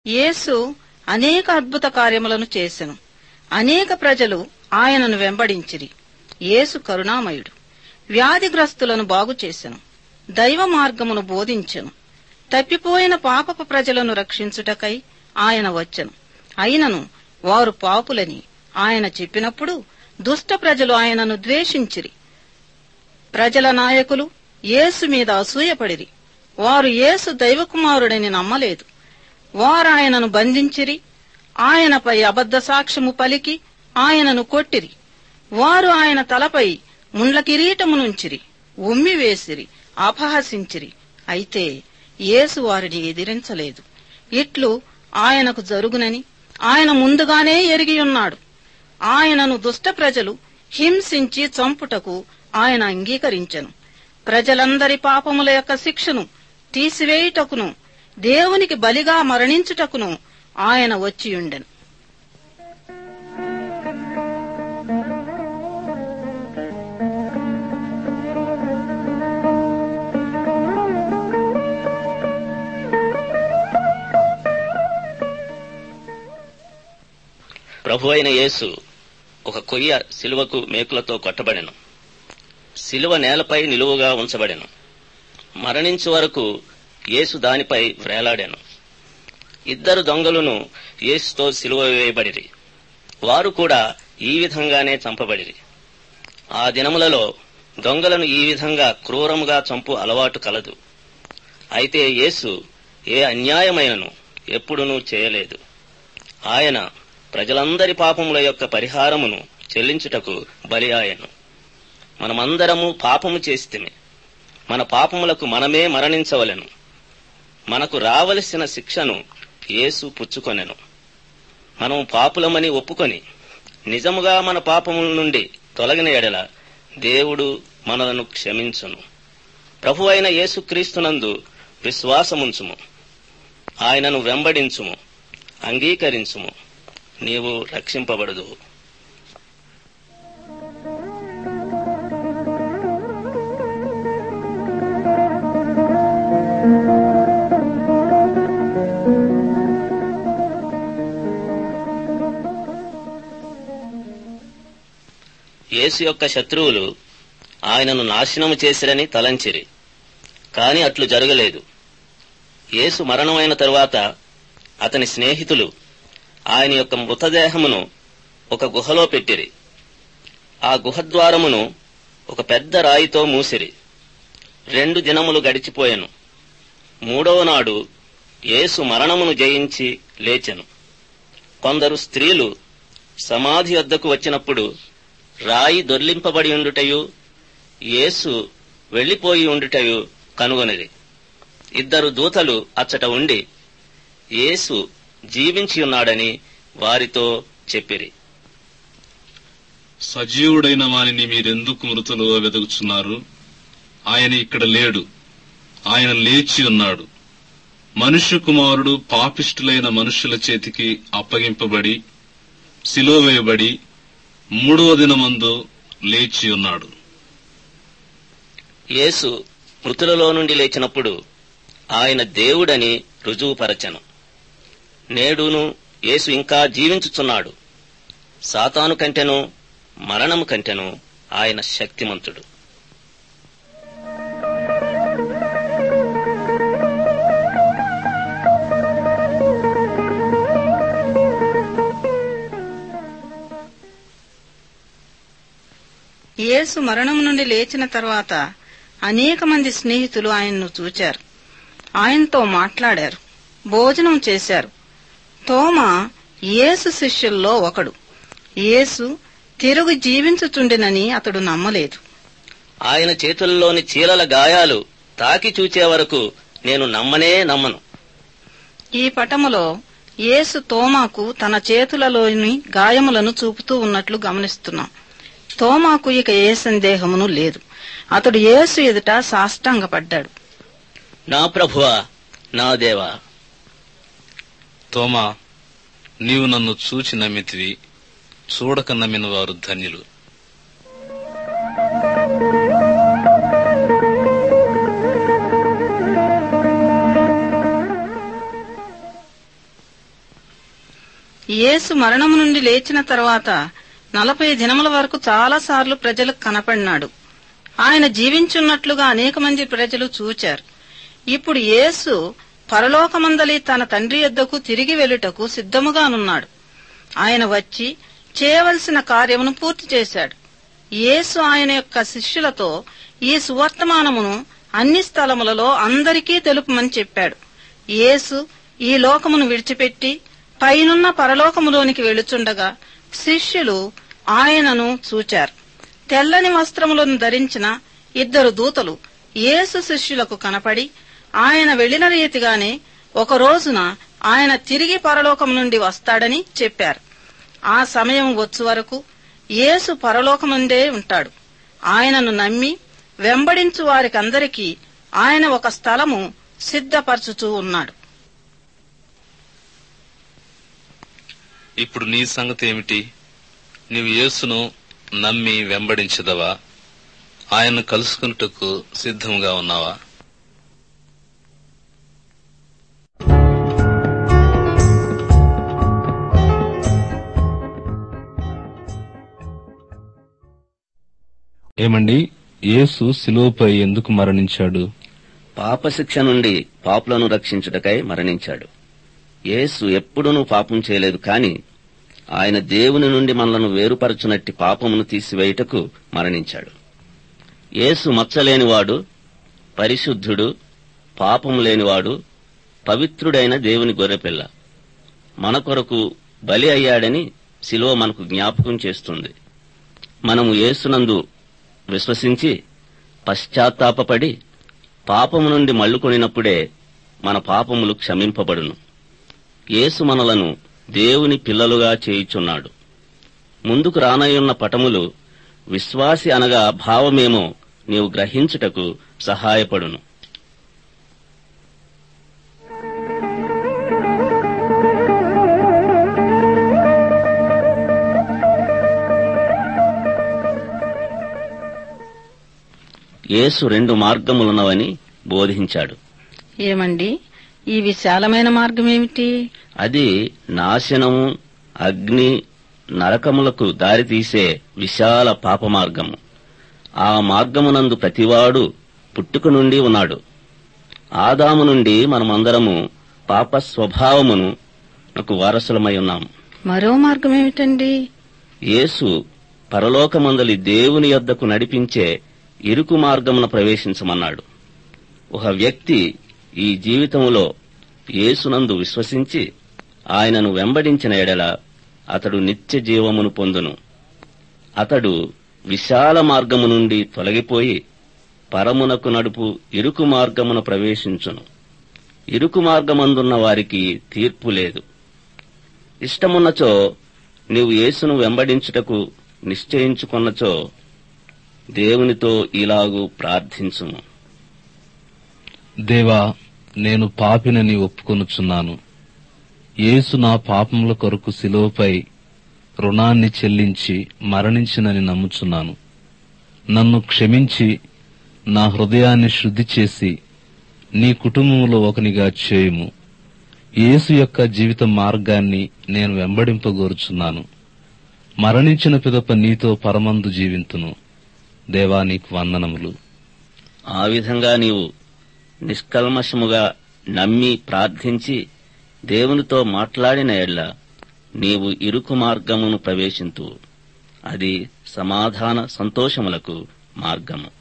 యేసు అనేక అద్భుత కార్యములను చేసెను అనేక ప్రజలు ఆయనను వెంబడించిరి యేసు కరుణామయుడు వ్యాధిగ్రస్తులను బాగుచేసెను దైవ మార్గమును బోధించెను తప్పిపోయిన పాపపు ప్రజలను రక్షించుటకై ఆయన వచ్చెను అయినను వారు పాపులని ఆయన చెప్పినప్పుడు దుష్ట ప్రజలు ఆయనను ద్వేషించిరి ప్రజల నాయకులు యేసు మీద అసూయపడిరి వారు యేసు దైవకుమారుడని నమ్మలేదు వారు ఆయనను బంధించిరి ఆయనపై అబద్ధ సాక్ష్యము పలికి ఆయనను కొట్టిరి వారు ఆయన తలపై ముండ్ల కిరీటమునుంచిరి ఉమ్మివేసిరి అపహసించిరి అయితే యేసు వారిని ఎదిరించలేదు ఇట్లు ఆయనకు జరుగునని ఆయన ముందుగానే ఎరిగియున్నాడు ఆయనను దుష్ట ప్రజలు హింసించి చంపుటకు ఆయన అంగీకరించెను ప్రజలందరి పాపముల యొక్క శిక్షను తీసివేయుటకును దేవునికి బలిగా మరణించుటకును ఆయన వచ్చియుండెను ప్రభు అయిన యేసు ఒక కొయ్య శిలువకు మేకులతో కొట్టబడెను శిలువ నేలపై నిలువుగా ఉంచబడెను మరణించు వరకు యేసు దానిపై వ్రేలాడాను ఇద్దరు దొంగలను యేసుతో సిలువ వేయబడిరి వారు కూడా ఈ విధంగానే చంపబడిరి ఆ దినములలో దొంగలను ఈ విధంగా క్రూరముగా చంపు అలవాటు కలదు అయితే యేసు ఏ అన్యాయమైనను ఎప్పుడునూ చేయలేదు ఆయన ప్రజలందరి పాపముల యొక్క పరిహారమును చెల్లించుటకు బలి ఆయను మనమందరము పాపము చేస్తేమే మన పాపములకు మనమే మరణించవలెను మనకు రావలసిన శిక్షను యేసు పుచ్చుకొనెను మనం పాపులమని ఒప్పుకొని నిజముగా మన పాపముల నుండి తొలగిన ఎడల దేవుడు మనలను క్షమించును ప్రభు అయిన యేసుక్రీస్తునందు విశ్వాసముంచుము ఆయనను వెంబడించుము అంగీకరించుము నీవు రక్షింపబడదు యేసు యొక్క శత్రువులు ఆయనను నాశనము చేసిరని తలంచిరి కాని అట్లు జరగలేదు యేసు మరణమైన తరువాత అతని స్నేహితులు ఆయన యొక్క మృతదేహమును ఒక గుహలో పెట్టిరి ఆ గుహద్వారమును ఒక పెద్ద రాయితో మూసిరి రెండు దినములు గడిచిపోయెను మూడవ నాడు యేసు మరణమును జయించి లేచెను కొందరు స్త్రీలు సమాధి వద్దకు వచ్చినప్పుడు రాయి దొర్లింపబడి ఉండుటయు యేసు వెళ్లిపోయి ఉండుటయు కనుగొనిది ఇద్దరు దూతలు అచ్చట ఉండి యేసు జీవించి ఉన్నాడని వారితో చెప్పిరి సజీవుడైన వానిని మీరెందుకు మృతులుగా వెతుకుచున్నారు ఆయన ఇక్కడ లేడు ఆయన లేచి ఉన్నాడు మనుష్య కుమారుడు పాపిష్టులైన మనుష్యుల చేతికి అప్పగింపబడి సిలోవేయబడి మూడవ దినమందు లేచి ఉన్నాడు యేసు మృతులలో నుండి లేచినప్పుడు ఆయన దేవుడని రుజువుపరచెను నేడును యేసు ఇంకా జీవించుచున్నాడు సాతాను కంటెను మరణము కంటెను ఆయన శక్తిమంతుడు యేసు మరణం నుండి లేచిన తర్వాత అనేక మంది స్నేహితులు ఆయన్ను చూచారు ఆయనతో మాట్లాడారు భోజనం చేశారు తోమా యేసు శిష్యుల్లో ఒకడు యేసు తిరుగు జీవించుచుండెనని అతడు నమ్మలేదు ఆయన చేతుల్లోని చీలల గాయాలు తాకి చూచే వరకు నేను నమ్మనే నమ్మను ఈ పటములో యేసు తోమాకు తన చేతులలోని గాయములను చూపుతూ ఉన్నట్లు గమనిస్తున్నాం తోమాకు ఇక ఏ సందేహమును లేదు అతడు యేసు ఎదుట సాష్టాంగపడ్డాడు నా ప్రభువా నా దేవా తోమా నీవు నన్ను చూచి నమ్మితివి చూడక నమ్మిన వారు ధన్యులు యేసు మరణము నుండి లేచిన తర్వాత నలభై దినముల వరకు చాలాసార్లు ప్రజలకు కనపడినాడు ఆయన జీవించున్నట్లుగా అనేక మంది ప్రజలు చూచారు ఇప్పుడు యేసు పరలోకమందలి తన తండ్రి యొద్దకు తిరిగి వెళ్ళుటకు సిద్ధముగానున్నాడు ఆయన వచ్చి చేయవలసిన కార్యమును పూర్తి చేశాడు యేసు ఆయన యొక్క శిష్యులతో ఈ సువర్తమానమును అన్ని స్థలములలో అందరికీ తెలుపమని చెప్పాడు యేసు ఈ లోకమును విడిచిపెట్టి పైనున్న పరలోకములోనికి వెళుచుండగా శిష్యులు ఆయనను చూచారు తెల్లని వస్త్రములను ధరించిన ఇద్దరు దూతలు యేసు శిష్యులకు కనపడి ఆయన వెళ్లిన రీతిగానే ఒక రోజున ఆయన తిరిగి పరలోకం నుండి వస్తాడని చెప్పారు ఆ సమయం వచ్చు వరకు యేసు పరలోకముందే ఉంటాడు ఆయనను నమ్మి వెంబడించు వారికందరికీ ఆయన ఒక స్థలము సిద్ధపరచుచూ ఉన్నాడు ఇప్పుడు నీ సంగతి ఏమిటి నీవు యేసును నమ్మి వెంబడించదవా ఆయన్ను కలుసుకున్నట్టుకు సిద్ధంగా ఉన్నావా ఏమండి యేసు శిలువపై ఎందుకు మరణించాడు పాపశిక్ష నుండి పాపులను రక్షించుటకై మరణించాడు యేసు ఎప్పుడునూ పాపం చేయలేదు కాని ఆయన దేవుని నుండి మనలను వేరుపరచునట్టి పాపమును తీసివేయుటకు మరణించాడు యేసు మచ్చలేనివాడు పరిశుద్ధుడు పాపము లేనివాడు పవిత్రుడైన దేవుని గొర్రెపిల్ల మన కొరకు బలి అయ్యాడని శిలువ మనకు జ్ఞాపకం చేస్తుంది మనము యేసునందు విశ్వసించి పశ్చాత్తాపపడి పాపము నుండి మళ్ళుకొనినప్పుడే మన పాపములు క్షమింపబడును యేసు మనలను దేవుని పిల్లలుగా చేయుచున్నాడు ముందుకు రానయ్యున్న పటములు విశ్వాసి అనగా భావమేమో నీవు గ్రహించుటకు సహాయపడును యేసు రెండు మార్గములున్నవని బోధించాడు ఏమండి ఈ విశాలమైన మార్గం ఏమిటి అది నాశనము అగ్ని నరకములకు దారితీసే విశాల పాప మార్గము ఆ మార్గమునందు ప్రతివాడు పుట్టుక నుండి ఉన్నాడు ఆదాము నుండి మనమందరము పాప స్వభావమును నాకు వారసులమై ఉన్నాం మరో మార్గం ఏమిటండి యేసు పరలోకమందలి దేవుని యొద్దకు నడిపించే ఇరుకు మార్గమున ప్రవేశించమన్నాడు ఒక వ్యక్తి ఈ జీవితంలో యేసునందు విశ్వసించి ఆయనను వెంబడించిన ఎడల అతడు నిత్య జీవమును పొందును అతడు విశాల మార్గము నుండి తొలగిపోయి పరమునకు నడుపు ఇరుకు మార్గమున ప్రవేశించును ఇరుకు మార్గమందున్న వారికి తీర్పు లేదు ఇష్టమున్నచో నీవు యేసును వెంబడించుటకు నిశ్చయించుకొన్నచో దేవునితో ఇలాగూ ప్రార్థించుము దేవా నేను పాపినని ఒప్పుకొనుచున్నాను యేసు నా పాపముల కొరకు శిలువపై రుణాన్ని చెల్లించి మరణించినని నమ్ముచున్నాను నన్ను క్షమించి నా హృదయాన్ని శుద్ధి చేసి నీ కుటుంబంలో ఒకనిగా చేయుము యేసు యొక్క జీవిత మార్గాన్ని నేను వెంబడింపగోరుచున్నాను మరణించిన పిదప నీతో పరమందు జీవింతును దేవా నీకు వందనములు ఆ విధంగా నీవు నిష్కల్మషముగా నమ్మి ప్రార్థించి దేవునితో మాట్లాడిన ఎడ్ల నీవు ఇరుకు మార్గమును ప్రవేశింతు అది సమాధాన సంతోషములకు మార్గము